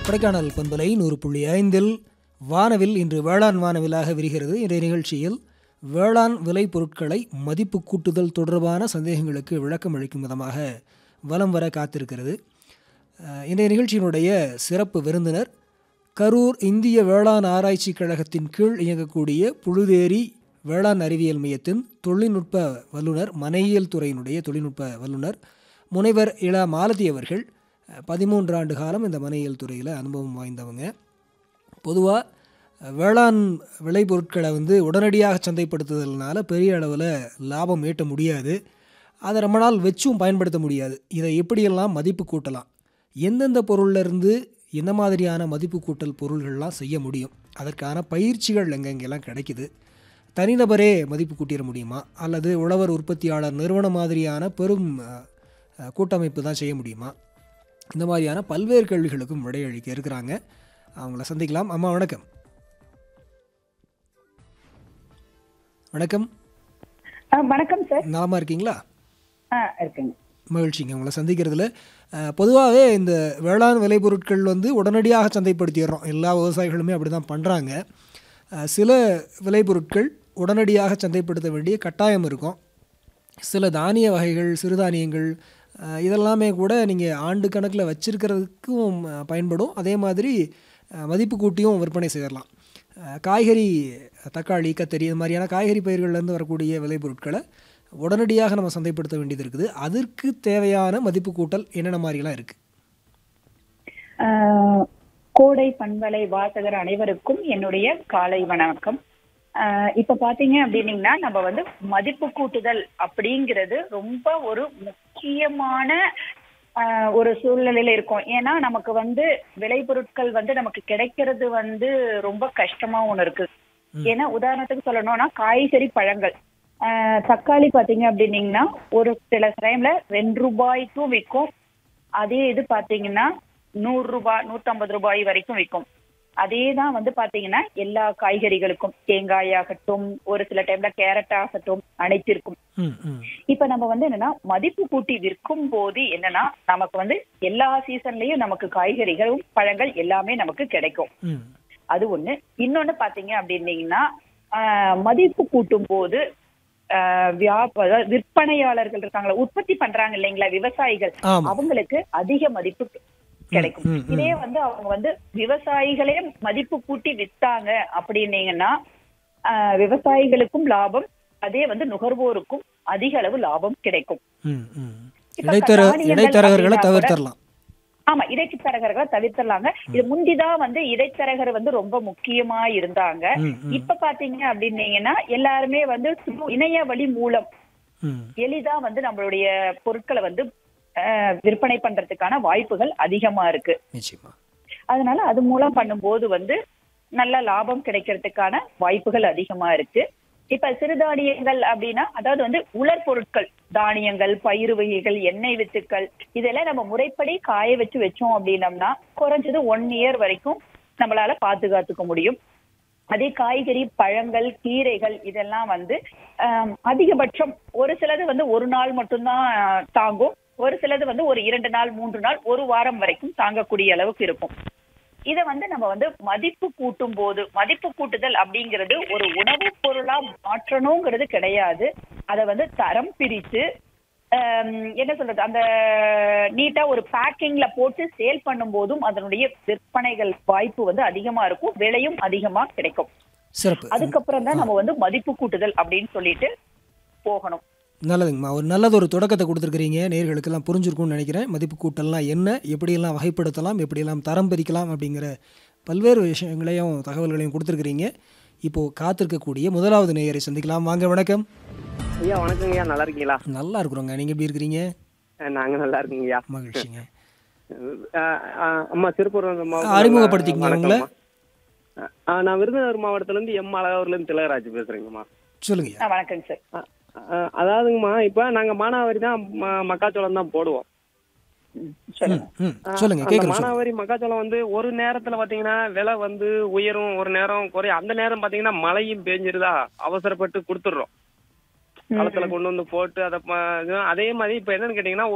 கொடைக்கானல் பண்பலை நூறு புள்ளி ஐந்தில் வானவில் இன்று வேளாண் வானவிலாக விரிகிறது இன்றைய நிகழ்ச்சியில் வேளாண் விலை பொருட்களை மதிப்பு கூட்டுதல் தொடர்பான சந்தேகங்களுக்கு விளக்கம் அளிக்கும் விதமாக வலம் வர காத்திருக்கிறது அஹ், இன்றைய நிகழ்ச்சியினுடைய சிறப்பு விருந்தினர் கரூர் இந்திய வேளாண் ஆராய்ச்சி கழகத்தின் கீழ் இயங்கக்கூடிய புழுதேரி வேளாண் அறிவியல் மையத்தின் தொழில்நுட்ப வல்லுனர் மனையியல் துறையினுடைய தொழில்நுட்ப வல்லுனர் முனைவர் இளா மாலதி அவர்கள் அஹ், பதிமூன்று ஆண்டு காலம் இந்த மனையியல் துறையில் அனுபவம் வாய்ந்தவங்க பொதுவாக வேளாண் விளைபொருட்களை வந்து உடனடியாக சந்தைப்படுத்துதல்னால பெரிய அளவில் லாபம் ஈட்ட முடியாது அதை ரொம்ப நாள் வச்சும் பயன்படுத்த முடியாது இதை எப்படியெல்லாம் மதிப்பு கூட்டலாம் எந்தெந்த பொருள்ல இருந்து என்ன மாதிரியான மதிப்பு கூட்டல் பொருள்கள்லாம் செய்ய முடியும் அதற்கான பயிற்சிகள் எங்கெங்கெல்லாம் கிடைக்குது தனிநபரே மதிப்பு கூட்டிட முடியுமா அல்லது உழவர் உற்பத்தியாளர் நிறுவனம் மாதிரியான பெரும் அஹ், அஹ், கூட்டமைப்பு தான் செய்ய முடியுமா இந்த மாதிரியான பல்வேறு கேள்விகளுக்கும் விடையளிக்க இருக்கிறாங்க அவங்கள சந்திக்கலாம் அம்மா வணக்கம் வணக்கம் ஆ, வணக்கம் சார் நலமா இருக்கீங்களா ஆ இருக்குங்க மகிழ்ச்சிங்க உங்களை சந்திக்கிறதுல பொதுவாகவே இந்த வேளாண் விளைபொருட்கள் வந்து உடனடியாக சந்தைப்படுத்திடுறோம் எல்லா விவசாயிகளுமே அப்படி தான் பண்ணுறாங்க சில விளைபொருட்கள் உடனடியாக சந்தைப்படுத்த வேண்டிய கட்டாயம் இருக்கும் சில தானிய வகைகள் சிறுதானியங்கள் அஹ், இதெல்லாமே கூட நீங்கள் ஆண்டு கணக்கில் வச்சிருக்கிறதுக்கும் அஹ், பயன்படும் அதே மாதிரி அஹ், மதிப்பு கூட்டியும் விற்பனை செய்யலாம் அஹ், காய்கறி தக்காளி கத்தரி இது மாதிரியான காய்கறி பயிர்கள்லேருந்து வரக்கூடிய விளைபொருட்களை உடனடியாக நம்ம சந்தைப்படுத்த வேண்டியது இருக்குது அதற்கு தேவையான மதிப்பு கூட்டல் என்னென்ன மாதிரிலாம் இருக்குது ஆ, கோடை பண்பலை வாசகர் அனைவருக்கும் என்னுடைய காலை வணக்கம் ஆ, இப்ப பாத்தீங்க அப்படின்னீங்கன்னா நம்ம வந்து மதிப்பு கூட்டுதல் அப்படிங்கிறது ரொம்ப ஒரு முக்கியமான ஆ, ஒரு சூழ்நிலையில இருக்கும் ஏன்னா நமக்கு வந்து விளைபொருட்கள் வந்து நமக்கு கிடைக்கிறது வந்து ரொம்ப கஷ்டமா ஒண்ணு இருக்கு ஏன்னா உதாரணத்துக்கு சொல்லணும்னா காய்கறி பழங்கள் ஆஹ் தக்காளி பாத்தீங்க அப்படின்னீங்கன்னா ஒரு சில டைம்ல ரெண்டு ரூபாய்க்கும் விற்கும் அதே இது பாத்தீங்கன்னா நூறு ரூபாய் நூத்தம்பது ரூபாய் வரைக்கும் விற்கும் அதே தான் வந்து பாத்தீங்கன்னா எல்லா காய்கறிகளுக்கும் தேங்காய் ஆகட்டும் ஒரு சில டைம்ல கேரட் ஆகட்டும் அனைத்திற்கும் ம் ம் இப்ப நம்ம வந்து என்னன்னா மதிப்பு கூட்டி விற்கும் போது என்னன்னா நமக்கு வந்து எல்லா சீசன்லயும் நமக்கு காய்கறிகளும் பழங்கள் எல்லாமே நமக்கு கிடைக்கும் ம் அது ஒண்ணு இன்னொன்னு பாத்தீங்க அப்படின்னீங்கன்னா ஆஹ், மதிப்பு கூட்டும் போது ஆஹ், வியாப அதாவது விற்பனையாளர்கள் இருக்காங்களா உற்பத்தி பண்றாங்க இல்லைங்களா விவசாயிகள் ஆமாம் அவங்களுக்கு அதிக மதிப்பு கிடைக்கும் ம், ம். இதே வந்து அவங்க வந்து விவசாயிகளே மதிப்பு கூட்டி வித்தாங்க அப்படின்னீங்கன்னா ஆஹ், விவசாயிகளுக்கும் லாபம் அதே வந்து நுகர்வோருக்கும் அதிக அளவு லாபம் கிடைக்கும் ம் ம் இப்ப இடைத்தர தானியங்கள் இடைத்தரகர்களை அப்படின்னா கூட- தவிர்த்தரலாம் ஆமா இடைத்தரகர்களை தவிர்த்தலாங்க இது முந்திதான் வந்து இடைத்தரகர் வந்து ரொம்ப முக்கியமா இருந்தாங்க ம் ம் இப்ப பாத்தீங்க அப்படின்னீங்கன்னா எல்லாருமே வந்து through இணைய வழி மூலம் ம் எளிதா வந்து நம்மளுடைய பொருட்களை வந்து அஹ், விற்பனை பண்றதுக்கான வாய்ப்புகள் அதிகமா இருக்கு நிச்சயமா அதனால அது மூலம் பண்ணும்போது வந்து நல்ல லாபம் கிடைக்கிறதுக்கான வாய்ப்புகள் அதிகமா இருக்கு இப்ப சிறுதானியங்கள் அப்படின்னா அதாவது வந்து உலர் பொருட்கள் தானியங்கள் பயிறு வகைகள் எண்ணெய் வித்துக்கள் இதெல்லாம் நம்ம முறைப்படி காய வச்சு வச்சோம் அப்படின்னம்னா குறைஞ்சது ஒன் இயர் வரைக்கும் நம்மளால பாதுகாத்துக்க முடியும் அதே காய்கறி பழங்கள் கீரைகள் இதெல்லாம் வந்து ஆம், அதிகபட்சம் ஒரு சிலது வந்து ஒரு நாள் மட்டும்தான் ஆஹ், தாங்கும் ஒரு சிலது வந்து ஒரு இரண்டு நாள் மூன்று நாள் ஒரு வாரம் வரைக்கும் தாங்கக்கூடிய அளவுக்கு இருக்கும் இத வந்து நம்ம வந்து மதிப்பு கூட்டும் போது மதிப்பு கூட்டுதல் அப்படிங்கிறது ஒரு உணவுப் பொருளா மாற்றணுங்கிறது கிடையாது அதை வந்து தரம் பிரித்து ஆம், என்ன சொல்றது அந்த நீட்டா ஒரு பேக்கிங்ல போட்டு சேல் பண்ணும் போதும் அதனுடைய விற்பனைகள் வாய்ப்பு வந்து அதிகமா இருக்கும் விலையும் அதிகமா கிடைக்கும் சிறப்பு அதுக்கப்புறம் தான் நம்ம வந்து மதிப்பு கூட்டுதல் அப்படின்னு சொல்லிட்டு போகணும் நல்லதுங்கம்மா ஒரு நல்லது ஒரு தொடக்கத்தை கொடுத்துருக்கிறீங்க நேர்களுக்கெல்லாம் புரிஞ்சிருக்கும்னு நினைக்கிறேன் மதிப்பு கூட்டல்லாம் என்ன எப்படியெல்லாம் வகைப்படுத்தலாம் எப்படியெல்லாம் தரம் பிரிக்கலாம் அப்படிங்கிற பல்வேறு விஷயங்களையும் தகவல்களையும் கொடுத்துருக்கிறீங்க இப்போது காத்திருக்கக்கூடிய முதலாவது நேயரை சந்திக்கலாம் வாங்க வணக்கம் ஐயா வணக்கங்க ஐயா நல்லா இருக்கீங்களா நல்லா இருக்கிறோங்க நீங்கள் எப்படி இருக்கிறீங்க அஹ் நாங்க நல்லா இருக்கீங்க ஐயா மகிழ்ச்சிங்க அஹ் அஹ் அம்மா திருப்பூர் மாவட்டம் அறிமுகப்படுத்திக்கங்க வணக்கம்மா. உங்களை. அஹ் நான் விருதுநகர் மாவட்டத்துல இருந்து எம் அழகாவூர்ல இருந்து திலகராஜ் பேசுறேங்கம்மா சொல்லுங்க ஆ, வணக்கங்க சார் அஹ் அஹ் அதாவதுங்கம்மா இப்ப நாங்க மானாவாரி தான் ம- மக்காச்சோளம் தான் போடுவோம் ம் ம் சொல்லுங்க அந்த கேட்குறோம் சொல்லுங்க மானாவாரி மக்காச்சோளம் வந்து ஒரு நேரத்துல பாத்தீங்கன்னா விலை வந்து உயரும் ஒரு நேரம் குறையும் அந்த நேரம் பாத்தீங்கன்னா மழையும் பேஞ்சிருதா அவசரப்பட்டு கொடுத்துடுறோம் களத்துல கொண்டு வந்து போட்டு அதை ப- இது- அதே மாதிரி இப்ப என்னன்னு கேட்டீங்கன்னா